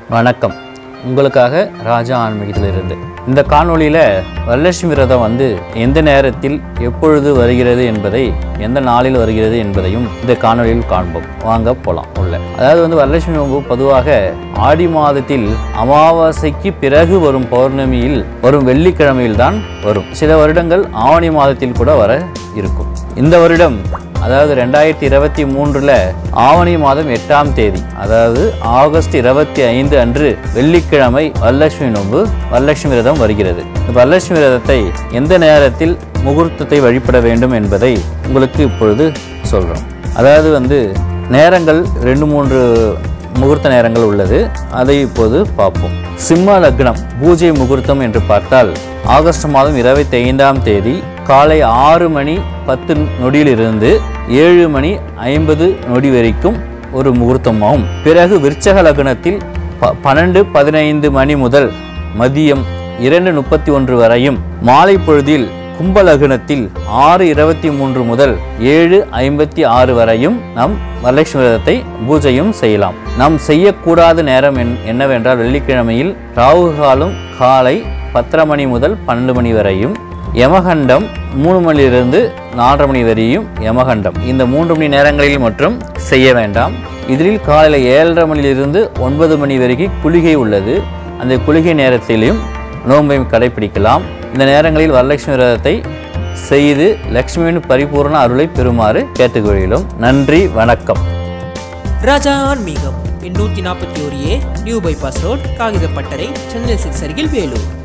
வணக்கம் உங்களுக்காக ராஜா ஆன்மீகத்திலிருந்து இந்த காணொளியில் வரலட்சுமி விரதம் வந்து எந்த நேரத்தில் எப்பொழுது வருகிறது என்பதை எந்த நாளில் வருகிறது என்பதையும் இந்த காணொளியில் காண்போம் வாங்க போகலாம் உள்ள அதாவது வந்து வரலட்சுமி நோன்பு பொதுவாக ஆடி மாதத்தில் அமாவாசைக்கு பிறகு வரும் பௌர்ணமியில் வரும் வெள்ளிக்கிழமையில் தான் வரும் சில வருடங்கள் ஆவணி மாதத்தில் கூட வர இருக்கும் இந்த வருடம் அதாவது ரெண்டாயிரத்தி இருபத்தி மூன்றில் ஆவணி மாதம் எட்டாம் தேதி அதாவது ஆகஸ்ட் இருபத்தி ஐந்து அன்று வெள்ளிக்கிழமை வரலட்சுமி நோன்பு வரலட்சுமி விரதம் வருகிறது இந்த வரலட்சுமி விரதத்தை எந்த நேரத்தில் முகூர்த்தத்தை வழிபட வேண்டும் என்பதை உங்களுக்கு இப்பொழுது சொல்கிறோம் அதாவது வந்து நேரங்கள் ரெண்டு மூன்று முகூர்த்த நேரங்கள் உள்ளது அதை இப்போது பார்ப்போம் சிம்ம லக்னம் பூஜை முகூர்த்தம் என்று பார்த்தால் ஆகஸ்ட் மாதம் இருபத்தி ஐந்தாம் தேதி காலை ஆறு மணி பத்து நொடியிலிருந்து ஏழு மணி ஐம்பது நொடி வரைக்கும் ஒரு முகூர்த்தமாகும் பிறகு விருச்சக லக்னத்தில் ப பன்னெண்டு பதினைந்து மணி முதல் மதியம் இரண்டு முப்பத்தி ஒன்று வரையும் மாலை பொழுதில் கும்ப லக்னத்தில் ஆறு இருபத்தி மூன்று முதல் ஏழு ஐம்பத்தி ஆறு வரையும் நாம் வரலட்சுமி விரதத்தை பூஜையும் செய்யலாம் நாம் செய்யக்கூடாத நேரம் என்- என்னவென்றால் வெள்ளிக்கிழமையில் ராகு காலம் காலை பத்தரை மணி முதல் பன்னெண்டு மணி வரையும் யமகண்டம் மூணு மணிலிருந்து நாலரை மணி வரையும் யமகண்டம் இந்த மூன்று மணி நேரங்களில் மட்டும் செய்ய வேண்டாம் இதில் காலையில் ஏழரை மணியிலிருந்து ஒன்பது மணி வரைக்கும் குளிகை உள்ளது அந்த குளிகை நேரத்திலும் நோன்பையும் கடைபிடிக்கலாம் இந்த நேரங்களில் வரலட்சுமி விரதத்தை செய்து லக்ஷ்மியின் பரிபூர்ண அருளை பெறுமாறு கேட்டுக்கொள்கிறோம் நன்றி வணக்கம் ராஜா ஆன்மீகம் எண்ணூற்றி நாற்பத்தி ஒரு ஏ நியூ பைபாஸ் ரோட் காகிதப்பட்டறை சென்னை சிக்ஸ் அருகில் வேலூர்